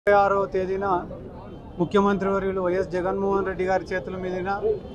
ఇరవై ఆరవ తేదీన ముఖ్యమంత్రి వర్యులు వైఎస్ జగన్మోహన్ రెడ్డి గారి చేతుల మీదున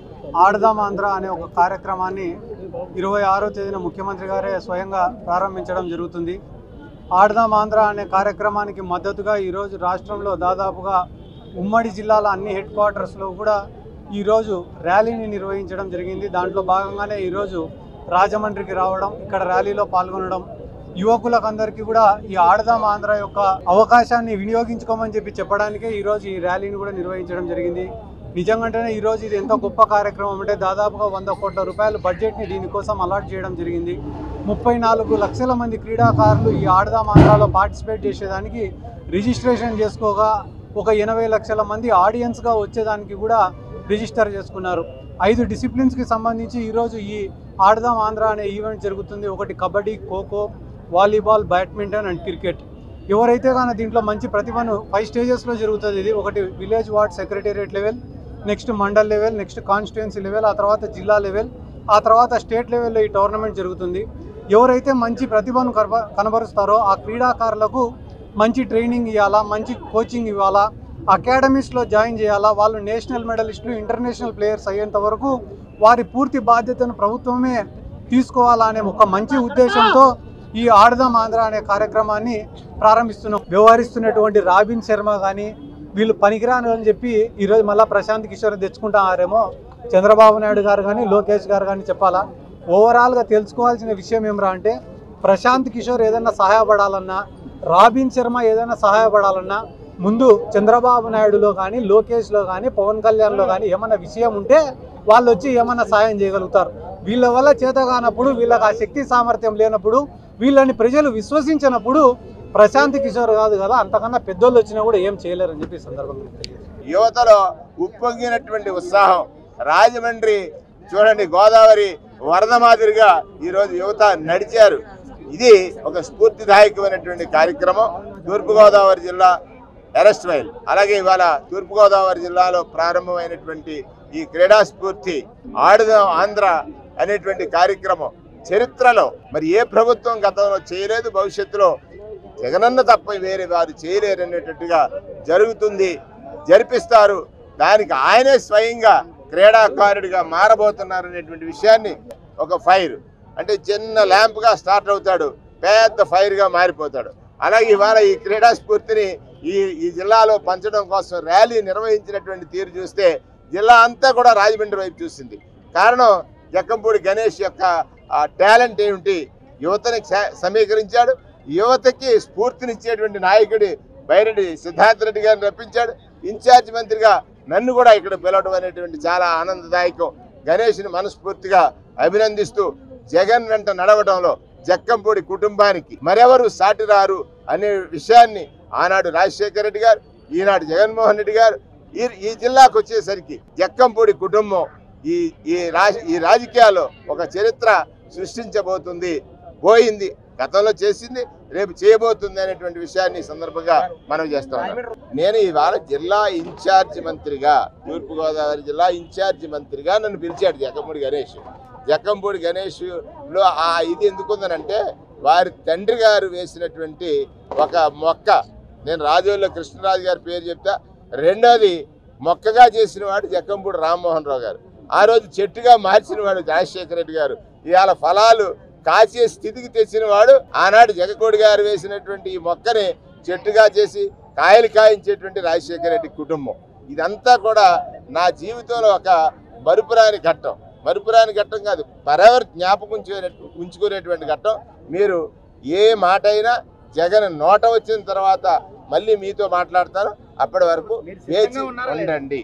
ఆడదాం ఆంధ్ర అనే ఒక కార్యక్రమాన్ని ఇరవై ఆరో తేదీన ముఖ్యమంత్రి గారే స్వయంగా ప్రారంభించడం జరుగుతుంది ఆడదాం ఆంధ్ర అనే కార్యక్రమానికి మద్దతుగా ఈరోజు రాష్ట్రంలో దాదాపుగా ఉమ్మడి జిల్లాల అన్ని హెడ్ క్వార్టర్స్లో కూడా ఈరోజు ర్యాలీని నిర్వహించడం జరిగింది దాంట్లో భాగంగానే ఈరోజు రాజమండ్రికి రావడం ఇక్కడ ర్యాలీలో పాల్గొనడం యువకులకు అందరికీ కూడా ఈ ఆడదాం ఆంధ్ర యొక్క అవకాశాన్ని వినియోగించుకోమని చెప్పి చెప్పడానికే ఈరోజు ఈ ర్యాలీని కూడా నిర్వహించడం జరిగింది నిజంగానే ఈరోజు ఇది ఎంతో గొప్ప కార్యక్రమం అంటే దాదాపుగా వంద కోట్ల రూపాయల బడ్జెట్ని దీనికోసం అలాట్ చేయడం జరిగింది ముప్పై నాలుగు లక్షల మంది క్రీడాకారులు ఈ ఆడదాం ఆంధ్రాలో పార్టిసిపేట్ చేసేదానికి రిజిస్ట్రేషన్ చేసుకోగా ఒక ఎనభై లక్షల మంది ఆడియన్స్గా వచ్చేదానికి కూడా రిజిస్టర్ చేసుకున్నారు ఐదు డిసిప్లిన్స్కి సంబంధించి ఈరోజు ఈ ఆడదాం ఆంధ్ర అనే ఈవెంట్ జరుగుతుంది ఒకటి kabaddi kho kho volleyball badminton and cricket ఎవరైతే కానీ దీంట్లో మంచి ప్రతిభను ఫైవ్ స్టేజెస్లో జరుగుతుంది ఇది ఒకటి village ward secretariat level next mandal level next constituency level ఆ తర్వాత జిల్లా లెవెల్ ఆ తర్వాత స్టేట్ లెవెల్లో ఈ టోర్నమెంట్ జరుగుతుంది ఎవరైతే మంచి ప్రతిభను కనబ కనబరుస్తారో ఆ క్రీడాకారులకు మంచి ట్రైనింగ్ ఇవ్వాలా మంచి కోచింగ్ ఇవ్వాలా అకాడమీస్లో జాయిన్ చేయాలా వాళ్ళు నేషనల్ మెడలిస్టులు ఇంటర్నేషనల్ ప్లేయర్స్ అయ్యేంత వరకు వారి పూర్తి బాధ్యతను ప్రభుత్వమే తీసుకోవాలా అనే ఒక మంచి ఉద్దేశంతో ఈ ఆడదాం ఆంధ్ర అనే కార్యక్రమాన్ని ప్రారంభిస్తున్నాం వ్యవహరిస్తున్నటువంటి రాబిన్ శర్మ కానీ వీళ్ళు పనికిరాను అని చెప్పి ఈరోజు మళ్ళీ ప్రశాంత్ కిషోర్ తెచ్చుకుంటారేమో చంద్రబాబు నాయుడు గారు కానీ లోకేష్ గారు కానీ చెప్పాలా ఓవరాల్గా తెలుసుకోవాల్సిన విషయం ఏమరా అంటే ప్రశాంత్ కిషోర్ ఏదైనా సహాయపడాలన్నా రాబిన్ శర్మ ఏదైనా సహాయపడాలన్నా ముందు చంద్రబాబు నాయుడులో కానీ లోకేష్లో కానీ పవన్ కళ్యాణ్లో కానీ ఏమన్నా విషయం ఉంటే వాళ్ళు వచ్చి ఏమన్నా సాయం చేయగలుగుతారు వీళ్ళ వల్ల చేత కానప్పుడు వీళ్ళకి ఆ శక్తి సామర్థ్యం లేనప్పుడు వీళ్ళని ప్రజలు విశ్వసించినప్పుడు ప్రశాంత్ కిషోర్ కాదు కదా అంతకన్నా పెద్దోళ్ళు వచ్చినా కూడా ఏం చేయలేరని చెప్పి ఈ సందర్భంగా తెలియజేస్తున్నాను. యువతలో ఉప్పొంగినటువంటి ఉత్సాహం రాజమండ్రి చూడండి గోదావరి వరద మాదిరిగా ఈరోజు యువత నడిచారు ఇది ఒక స్ఫూర్తిదాయకమైనటువంటి కార్యక్రమం తూర్పుగోదావరి జిల్లా అరెస్ట్ వైల్ అలాగే ఇవాళ తూర్పుగోదావరి జిల్లాలో ప్రారంభమైనటువంటి ఈ క్రీడా స్ఫూర్తి ఆడుదాం ఆంధ్ర అనేటువంటి కార్యక్రమం చరిత్రలో మరి ఏ ప్రభుత్వం గతంలో చేయలేదు భవిష్యత్తులో జగనన్న తప్ప వేరే వారు చేయలేరు అనేటట్టుగా జరుగుతుంది జరిపిస్తారు దానికి ఆయనే స్వయంగా క్రీడాకారుడిగా మారబోతున్నారు అనేటువంటి విషయాన్ని ఒక ఫైర్ అంటే చిన్న ల్యాంప్గా స్టార్ట్ అవుతాడు పెద్ద ఫైర్గా మారిపోతాడు అలాగే ఇవాళ ఈ క్రీడా స్ఫూర్తిని ఈ ఈ జిల్లాలో పంచడం కోసం ర్యాలీ నిర్వహించినటువంటి తీరు చూస్తే జిల్లా అంతా కూడా రాజమండ్రి వైపు చూసింది కారణం జక్కంపూడి గణేష్ యొక్క టాలెంట్ ఏమిటి యువతని స- సమీకరించాడు యువతకి స్ఫూర్తినిచ్చేటువంటి నాయకుడి బైరెడ్డి సిద్ధార్థ రెడ్డి గారిని రప్పించాడు ఇన్ఛార్జ్ మంత్రిగా నన్ను కూడా ఇక్కడ పిలవడం అనేటువంటి చాలా ఆనందదాయకం గణేష్ని మనస్ఫూర్తిగా అభినందిస్తూ జగన్ వెంట నడవడంలో జక్కంపూడి కుటుంబానికి మరెవరు సాటి రారు అనే విషయాన్ని ఆనాడు రాజశేఖర రెడ్డి గారు ఈనాడు జగన్మోహన్ రెడ్డి గారు ఈ ఈ జిల్లాకు వచ్చేసరికి జక్కంపూడి కుటుంబం ఈ ఈ రాజ ఈ రాజకీయాల్లో ఒక చరిత్ర సృష్టించబోతుంది పోయింది గతంలో చేసింది రేపు చేయబోతుంది అనేటువంటి విషయాన్ని ఈ సందర్భంగా మనం చేస్తాం నేను ఇవాళ జిల్లా ఇన్ఛార్జ్ మంత్రిగా తూర్పుగోదావరి జిల్లా ఇన్ఛార్జ్ మంత్రిగా నన్ను పిలిచాడు జక్కంపూడి గణేష్ జక్కంపూడి గణేష్ లో ఆ ఇది ఎందుకుందనంటే వారి తండ్రి గారు వేసినటువంటి ఒక మొక్క నేను రాజోల్లో కృష్ణరాజు గారి పేరు చెప్తా రెండోది మొక్కగా చేసిన వాడు జక్కంపూడి రామ్మోహన్ రావు గారు ఆ రోజు చెట్టుగా మార్చిన వాడు రాజశేఖర రెడ్డి గారు ఇవాళ ఫలాలు కాసే స్థితికి తెచ్చిన వాడు ఆనాడు జగకోడి గారు వేసినటువంటి ఈ మొక్కని చెట్టుగా చేసి కాయలు కాయించేటువంటి రాజశేఖర రెడ్డి కుటుంబం ఇదంతా కూడా నా జీవితంలో ఒక మరుపురాని ఘట్టం మరుపురాని ఘట్టం కాదు పరెవర్ జ్ఞాపకం ఉంచుకునే- ఉంచుకునేటువంటి ఘట్టం మీరు ఏ మాట అయినా జగన్ నోట వచ్చిన తర్వాత మళ్ళీ మీతో మాట్లాడతాను అప్పటి వరకు వేచి ఉండండి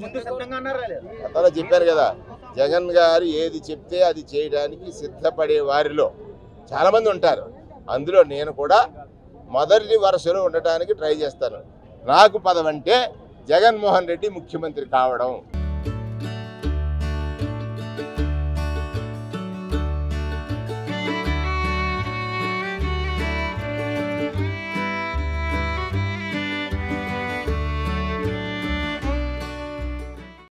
గతంలో చెప్పారు కదా జగన్ గారు ఏది చెప్తే అది చేయడానికి సిద్ధపడే వారిలో చాలా మంది ఉంటారు అందులో నేను కూడా మొదటి వరుసలో ఉండటానికి ట్రై చేస్తాను నాకు పదవంటే జగన్మోహన్ రెడ్డి ముఖ్యమంత్రి కావడం